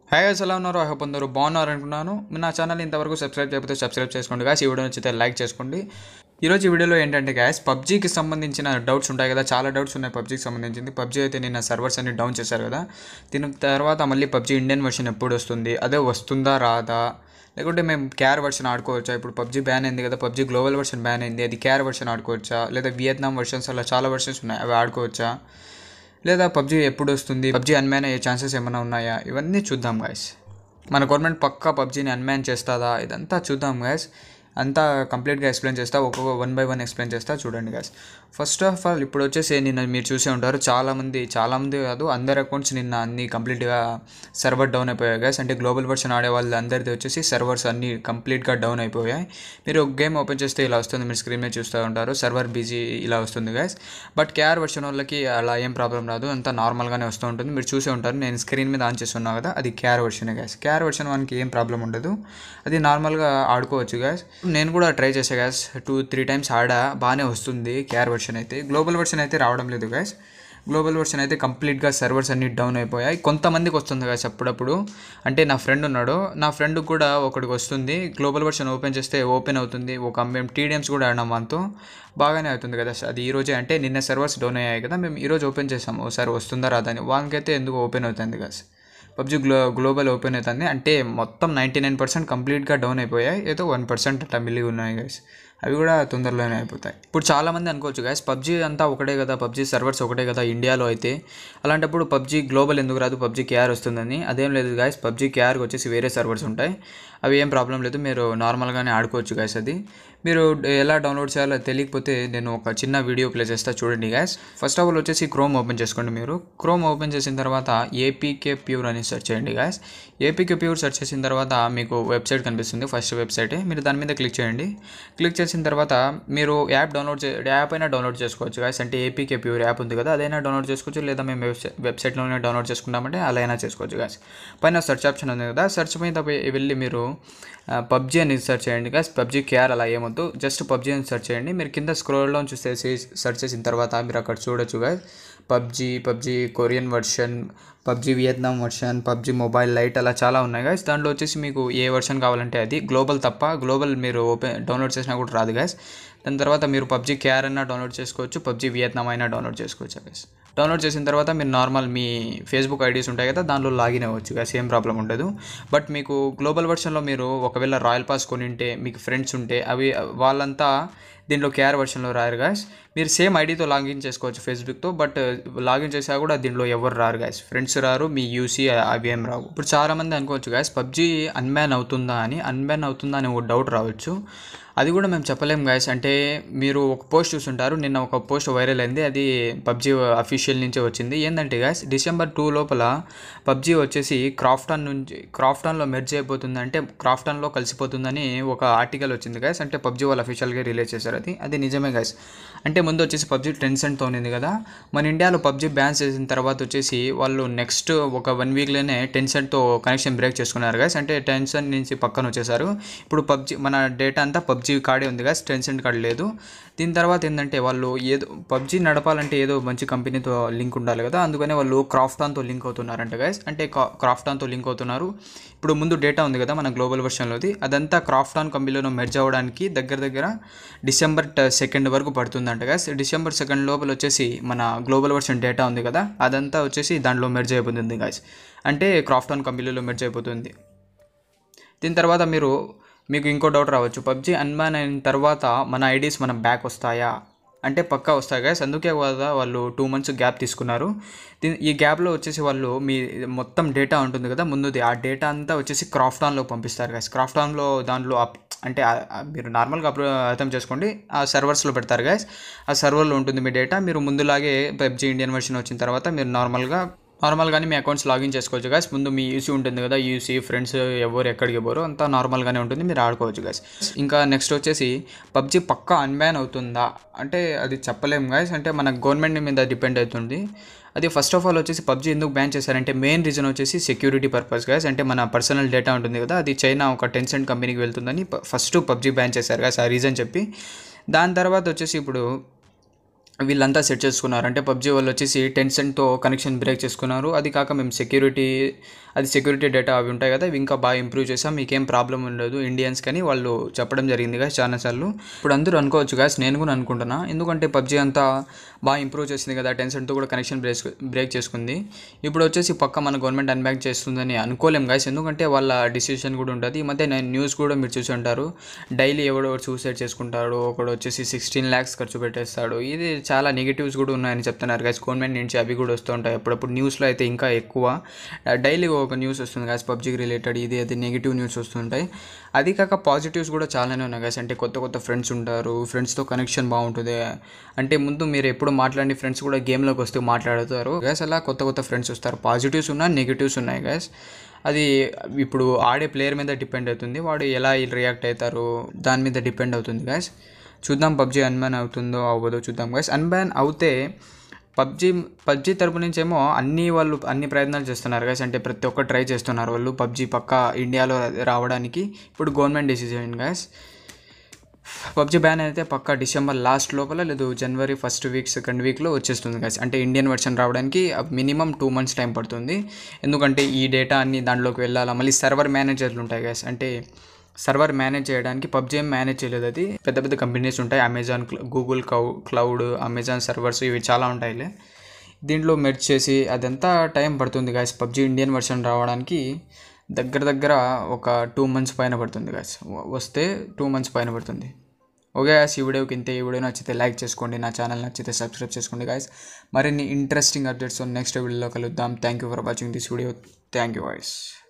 hi guys, ఎలా ఉన్నారు I hope అందరూ బాగున్నారు అనుకున్నాను మీరు నా ఛానల్ ఇంతవరకు సబ్స్క్రైబ్ చేయకపోతే సబ్స్క్రైబ్ చేసుకోండి గాయస్ ఈ వీడియో నచ్చితే లైక్ చేసుకోండి ఈరోజు ఈ వీడియోలో ఏంటంటే గాయస్ పబ్జీకి సంబంధించిన డౌట్స్ ఉంటాయి కదా చాలా డౌట్స్ ఉన్నాయి పబ్జీకి సంబంధించింది పబ్జీ అయితే నిన్న సర్వర్స్ అన్ని డౌన్ చేశారు కదా దీని తర్వాత మళ్ళీ పబ్జీ ఇండియన్ వర్షన్ ఎప్పుడు వస్తుంది అదే వస్తుందా రాదా లేకుంటే మేము క్యార్ వర్షన్ ఆడుకోవచ్చా ఇప్పుడు పబ్జీ బ్యాన్ అయింది కదా పబ్జీ గ్లోబల్ వర్షన్ బ్యాన్ అయింది అది క్యార్ వర్షన్ ఆడుకోవచ్చా లేదా వియత్నాం వర్షన్స్ అలా చాలా వర్షన్స్ ఉన్నాయి అవి ఆడుకోవచ్చా లేదా పబ్జీ ఎప్పుడు వస్తుంది పబ్జీ అన్మ్యాన్ అయ్యే ఛాన్సెస్ ఏమైనా ఉన్నాయా ఇవన్నీ చూద్దాం గాయస్ మన గవర్నమెంట్ పక్కా పబ్జీని అన్మ్యాన్ చేస్తుందా ఇదంతా చూద్దాం గాయస్ అంతా కంప్లీట్గా ఎక్స్ప్లెయిన్ చేస్తా ఒక్కొక్క వన్ బై వన్ ఎక్స్ప్లెయిన్ చేస్తా చూడండి గాయస్ ఫస్ట్ ఆఫ్ ఆల్ ఇప్పుడు వచ్చేసి నిన్న మీరు చూసే ఉంటారు చాలామంది చాలామంది కాదు అందరి అకౌంట్స్ నిన్న అన్ని కంప్లీట్గా సర్వర్ డౌన్ అయిపోయాయి గాయస్ అంటే గ్లోబల్ వర్షన్ ఆడే వాళ్ళు అందరిది వచ్చేసి సర్వర్స్ అన్ని కంప్లీట్గా డౌన్ అయిపోయాయి మీరు ఒక గేమ్ ఓపెన్ చేస్తే ఇలా వస్తుంది మీరు స్క్రీన్ మీద చూస్తూ ఉంటారు సర్వర్ బిజీ ఇలా వస్తుంది గాయస్ బట్ కేఆర్ వర్షన్ వాళ్ళకి అలా ఏం ప్రాబ్లం రాదు అంతా నార్మల్గానే వస్తూ ఉంటుంది మీరు చూసే ఉంటారు నేను స్క్రీన్ మీద ఆన్ చేస్తున్నా కదా అది KR version guys KR version మనకి ఏం ప్రాబ్లం ఉండదు అది నార్మల్గా ఆడుకోవచ్చు గ్యాస్ నేను కూడా ట్రై చేసా గ్యాస్ టూ త్రీ టైమ్స్ ఆడా బాగానే వస్తుంది కేఆర్ వర్షన్ అయితే గ్లోబల్ వర్షన్ అయితే రావడం లేదు గ్యాస్ గ్లోబల్ వర్షన్ అయితే కంప్లీట్గా సర్వర్స్ అన్ని డౌన్ అయిపోయాయి కొంతమందికి వస్తుంది కదా అప్పుడప్పుడు అంటే నా ఫ్రెండ్ ఉన్నాడు నా ఫ్రెండ్ కూడా ఒకడికి వస్తుంది గ్లోబల్ వర్షన్ ఓపెన్ చేస్తే ఓపెన్ అవుతుంది ఒక మేము టీడీఎమ్స్ కూడా ఆడినాం మనతో బాగానే అవుతుంది కదా అది ఈ రోజే అంటే నిన్న సర్వర్స్ డౌన్ అయ్యాయి కదా మేము ఈరోజు ఓపెన్ చేసాము ఒకసారి వస్తుందా రాదా అని వానికైతే ఎందుకు ఓపెన్ అవుతుంది కదా పబ్జీ గ్లో గ్లోబల్ ఓపెన్ అవుతుంది అంటే మొత్తం నైంటీ నైన్ పర్సెంట్ కంప్లీట్గా డౌన్ అయిపోయాయి ఏదో వన్ పర్సెంట్ అట్లా మిలిగి ఉన్నాయి గైస్ అవి కూడా తొందరలోనే అయిపోతాయి ఇప్పుడు చాలామంది అనుకోవచ్చు గైస్ పబ్జీ అంతా ఒకటే కదా పబ్జీ సర్వర్స్ ఒకటే కదా ఇండియాలో అయితే అలాంటప్పుడు పబ్జీ గ్లోబల్ ఎందుకు రాదు పబ్జీ కేఆర్ వస్తుందని అదేం లేదు గాయస్ పబ్జీ కేఆర్కి వచ్చేసి వేరే సర్వర్స్ ఉంటాయి అవి ఏం ప్రాబ్లం లేదు మీరు నార్మల్గానే ఆడుకోవచ్చు గాయస్ అది మీరు ఎలా డౌన్లోడ్ చేయాలో తెలియకపోతే నేను ఒక చిన్న వీడియో ప్లే చేస్తా చూడండి గాయస్ ఫస్ట్ ఆఫ్ ఆల్ వచ్చేసి క్రోమ్ ఓపెన్ చేసుకోండి మీరు క్రోమ్ ఓపెన్ చేసిన తర్వాత ఏపీకే ప్యూర్ అని సెర్చ్ చేయండి గాయస్ ఏపీకే ప్యూర్ సెర్చ్ చేసిన తర్వాత మీకు వెబ్సైట్ కనిపిస్తుంది ఫస్ట్ వెబ్సైట్ మీరు దాని మీద క్లిక్ చేయండి క్లిక్ చేసిన తర్వాత మీరు యాప్ డౌన్లోడ్ చే యాప్ అయినా డౌన్లోడ్ చేసుకోవచ్చు గాయస్ అంటే ఏపీకే ప్యూర్ యాప్ ఉంది కదా అదైనా డౌన్లోడ్ చేసుకోవచ్చు లేదా మేము వెబ్సైట్ వెబ్సైట్లోనే డౌన్లోడ్ చేసుకుంటామంటే అలా అయినా చేసుకోవచ్చు గాయస్ పైన సెర్చ్ ఆప్షన్ ఉంది కదా సెర్చ్ మీద పోయి వెళ్ళి మీరు పబ్జీ అని సెర్చ్ చేయండి గాయస్ పబ్జీ కేఆర్ అలా ఏమొద్దు జస్ట్ పబ్జీ అని సెర్చ్ చేయండి మీరు కింద స్క్రోల్లో చూస్తే సెర్చ్ చేసిన తర్వాత మీరు అక్కడ చూడొచ్చు guys PUBG PUBG Korean version PUBG Vietnam version PUBG mobile lite అలా చాలా ఉన్నాయి గాయస్ దాంట్లో వచ్చేసి మీకు ఏ వర్షన్ కావాలంటే అది గ్లోబల్ తప్ప గ్లోబల్ మీరు ఓపెన్ డౌన్లోడ్ చేసినా కూడా రాదు గాయస్ దాని తర్వాత మీరు పబ్జీ కేఆర్ అయినా డౌన్లోడ్ చేసుకోవచ్చు పబ్జీ వియత్నాం అయినా డౌన్లోడ్ చేసుకోవచ్చు గాయస్ డౌన్లోడ్ చేసిన తర్వాత మీరు నార్మల్ మీ ఫేస్బుక్ ఐడీస్ ఉంటాయి కదా దానిలో లాగిన్ అవ్వచ్చు గాయస్ ఏం ప్రాబ్లం ఉండదు బట్ మీకు గ్లోబల్ వర్షన్లో మీరు ఒకవేళ రాయల్ పాస్ కొనింటే మీకు ఫ్రెండ్స్ ఉంటే అవి వాళ్ళంతా దీంట్లో కేఆర్ వర్షన్లో రారు గాయస్ మీరు సేమ్ ఐడితో లాగిన్ చేసుకోవచ్చు ఫేస్బుక్తో బట్ లాగిన్ చేసా కూడా దీంట్లో ఎవరు రారు గాయస్ ఫ్రెండ్స్ రారు మీ యూసీ అవి ఏం రావు ఇప్పుడు చాలామంది అనుకోవచ్చు గాయస్ పబ్జీ అన్బ్యాన్ అవుతుందా అని అన్బ్యాన్ అవుతుందా అని ఒక డౌట్ రావచ్చు అది కూడా మేము చెప్పలేం గాయస్ అంటే మీరు ఒక పోస్ట్ చూస్తుంటారు నిన్న ఒక పోస్ట్ వైరల్ అయింది అది పబ్జీ అఫీషియల్ నుంచే వచ్చింది ఏంటంటే గాయస్ డిసెంబర్ టూ లోపల పబ్జీ వచ్చేసి క్రాఫ్టాన్ నుంచి క్రాఫ్టాన్లో మెర్జ్ అయిపోతుంది అంటే క్రాఫ్టాన్లో కలిసిపోతుందని ఒక ఆర్టికల్ వచ్చింది గాయస్ అంటే పబ్జీ వాళ్ళు అఫీషియల్గా రిలీజ్ చేశారు అది అది నిజమే గాయస్ అంటే ముందు వచ్చేసి పబ్జీ టెన్సెంట్తో ఉంది కదా మన ఇండియాలో పబ్జీ బ్యాన్ చేసిన తర్వాత వచ్చేసి వాళ్ళు నెక్స్ట్ ఒక వన్ వీక్లోనే టెన్సెంట్తో కనెక్షన్ బ్రేక్ చేసుకున్నారు గాయస్ అంటే టెన్సెంట్ నుంచి పక్కన వచ్చేసారు ఇప్పుడు పబ్జీ మన డేటా అంతా పబ్జీ కార్డే ఉంది గాయస్ టెన్సెంట్ కార్డ్ లేదు దీని తర్వాత ఏంటంటే వాళ్ళు ఏదో పబ్జీ నడపాలంటే ఏదో మంచి కంపెనీతో లింక్ ఉండాలి కదా అందుకనే వాళ్ళు క్రాఫ్టాన్తో లింక్ అవుతున్నారంట గాయస్ అంటే క్రాఫ్టాన్తో లింక్ అవుతున్నారు ఇప్పుడు ముందు డేటా ఉంది కదా మన గ్లోబల్ వర్షన్లోది అదంతా క్రాఫ్టాన్ కంపెనీలో మెర్జ్ అవ్వడానికి దగ్గర దగ్గర డిసెంబర్ సెకండ్ వరకు పడుతుందంట గాయస్ డిసెంబర్ సెకండ్ లోపల వచ్చేసి మన గ్లోబల్ వర్షన్ డేటా ఉంది కదా అదంతా వచ్చేసి దాంట్లో మెర్జ్ అయిపోతుంది గాయస్ అంటే క్రాఫ్టాన్ కంపెనీలో మెర్జ్ అయిపోతుంది దీని తర్వాత మీరు మీకు ఇంకో డౌట్ రావచ్చు పబ్జీ అన్బ్యాన్ అయిన తర్వాత మన ఐడీస్ మన బ్యాక్ వస్తాయా అంటే పక్కా వస్తాయి గైస్ అందుకే కదా వాళ్ళు టూ మంత్స్ గ్యాప్ తీసుకున్నారు ఈ గ్యాప్లో వచ్చేసి వాళ్ళు మీ మొత్తం డేటా ఉంటుంది కదా ముందుది ఆ డేటా అంతా వచ్చేసి క్రాఫ్టాన్లో పంపిస్తారు గైస్ క్రాఫ్టాన్లో దాంట్లో అంటే మీరు నార్మల్గా అప్రూ అర్థం చేసుకోండి ఆ సర్వర్స్లో పెడతారు గైస్ ఆ సర్వర్లో ఉంటుంది మీ డేటా మీరు ముందులాగే పబ్జీ ఇండియన్ వర్షన్ వచ్చిన తర్వాత మీరు నార్మల్గా నార్మల్గానే మీ అకౌంట్స్ లాగిన్ చేసుకోవచ్చు గాయస్ ముందు మీ యూసీ ఉంటుంది కదా యూసీ ఫ్రెండ్స్ ఎవరు ఎక్కడికి పోరు అంతా నార్మల్గానే ఉంటుంది మీరు ఆడుకోవచ్చు గాయస్ ఇంకా నెక్స్ట్ వచ్చేసి పబ్జీ పక్కా అన్బ్యాన్ అవుతుందా అంటే అది చెప్పలేం గాయస్ అంటే మన గవర్నమెంట్ మీద డిపెండ్ అవుతుంది అది ఫస్ట్ ఆఫ్ ఆల్ వచ్చేసి పబ్జీ ఎందుకు బ్యాన్ చేశారంటే మెయిన్ రీజన్ వచ్చేసి సెక్యూరిటీ పర్పస్ గాయస్ అంటే మన పర్సనల్ డేటా ఉంటుంది కదా అది చైనా ఒక టెన్సెంట్ కంపెనీకి వెళ్తుందని ఫస్ట్ పబ్జీ బ్యాన్ చేశారు గాయస్ ఆ రీజన్ చెప్పి దాని తర్వాత వచ్చేసి ఇప్పుడు వీళ్ళంతా సెట్ చేసుకున్నారు అంటే పబ్జీ వాళ్ళు వచ్చేసి టెన్ సెంట్తో కనెక్షన్ బ్రేక్ చేసుకున్నారు అది కాక మేము సెక్యూరిటీ అది సెక్యూరిటీ డేటా అవి ఉంటాయి కదా ఇవి ఇంకా బాగా ఇంప్రూవ్ చేసాం మీకేం ప్రాబ్లం ఉండదు ఇండియన్స్ కానీ వాళ్ళు చెప్పడం జరిగింది కదా చాలా సార్లు ఇప్పుడు అందరూ అనుకోవచ్చు గాస్ నేను కూడా అనుకుంటున్నా ఎందుకంటే పబ్జీ అంతా బాగా ఇంప్రూవ్ చేసింది కదా టెన్ సెంట్తో కూడా కనెక్షన్ బ్రేక్ బ్రేక్ చేసుకుంది ఇప్పుడు వచ్చేసి పక్క మన గవర్నమెంట్ అన్బ్యాక్ చేస్తుందని అనుకోలేం గాయస్ ఎందుకంటే వాళ్ళ డిసిషన్ కూడా ఉంటుంది ఈ మధ్య నేను న్యూస్ కూడా మీరు చూసి ఉంటారు డైలీ ఎవడో సూసైడ్ చేసుకుంటాడు ఒకడు వచ్చేసి సిక్స్టీన్ ల్యాక్స్ ఖర్చు పెట్టేస్తాడు ఇది చాలా నెగిటివ్స్ కూడా ఉన్నాయని చెప్తున్నారు గాయస్ గవర్నమెంట్ నుంచి అవి కూడా వస్తూ ఉంటాయి అప్పుడప్పుడు న్యూస్లో అయితే ఇంకా ఎక్కువ డైలీ ఒక న్యూస్ వస్తుంది గాయస్ పబ్జీకి రిలేటెడ్ ఇది అది నెగిటివ్ న్యూస్ వస్తుంటాయి అది కాక పాజిటివ్స్ కూడా చాలానే ఉన్నాయి గాయస్ అంటే కొత్త కొత్త ఫ్రెండ్స్ ఉంటారు ఫ్రెండ్స్తో కనెక్షన్ బాగుంటుంది అంటే ముందు మీరు ఎప్పుడు మాట్లాడిన ఫ్రెండ్స్ కూడా గేమ్లోకి వస్తూ మాట్లాడుతారు గ్యాస్ అలా కొత్త కొత్త ఫ్రెండ్స్ వస్తారు పాజిటివ్స్ ఉన్నాయి నెగిటివ్స్ ఉన్నాయి గ్యాస్ అది ఇప్పుడు ఆడే ప్లేయర్ మీద డిపెండ్ అవుతుంది వాడు ఎలా రియాక్ట్ అవుతారు దాని మీద డిపెండ్ అవుతుంది గ్యాస్ చూద్దాం పబ్జీ అన్బ్యాన్ అవుతుందో అవ్వదో చూద్దాం గ్యాస్ అన్బ్యాన్ అవుతే పబ్జీ పబ్జీ తరపు నుంచి ఏమో అన్ని వాళ్ళు అన్ని ప్రయత్నాలు చేస్తున్నారు గైస్ అంటే ప్రతి ఒక్క ట్రై చేస్తున్నారు వాళ్ళు పబ్జీ పక్క ఇండియాలో రావడానికి ఇప్పుడు government decision guys PUBG ban అయితే పక్క డిసెంబర్ లాస్ట్ లోపల లేదు జనవరి ఫస్ట్ వీక్ సెకండ్ వీక్లో వచ్చేస్తుంది గైస్ అంటే ఇండియన్ వర్షన్ రావడానికి మినిమం టూ మంత్స్ టైం పడుతుంది ఎందుకంటే ఈ డేటా అన్ని దాంట్లోకి వెళ్ళాలా మళ్ళీ సర్వర్ మేనేజర్లు ఉంటాయి గైస్ అంటే సర్వర్ మేనేజ్ చేయడానికి పబ్జీ ఏం మేనేజ్ చేయలేదు అది పెద్ద పెద్ద కంపెనీస్ ఉంటాయి అమెజాన్ గూగుల్ కౌ క్లౌడ్ అమెజాన్ సర్వర్స్ ఇవి చాలా ఉంటాయిలే దీంట్లో మెర్చ్ చేసి అదంతా టైం పడుతుంది గాయస్ పబ్జీ ఇండియన్ వర్షన్ రావడానికి దగ్గర దగ్గర ఒక టూ మంత్స్ పైన పడుతుంది గాయస్ వస్తే టూ మంత్స్ పైన పడుతుంది ఓకే గాయస్ ఈ వీడియోకి ఇంతే ఈ వీడియో నచ్చితే లైక్ చేసుకోండి నా ఛానల్ నచ్చితే సబ్స్క్రైబ్ చేసుకోండి గాయస్ మరిన్ని ఇంట్రెస్టింగ్ అప్డేట్స్ నెక్స్ట్ వీడియోలో కలుద్దాం thank you for watching this video thank you guys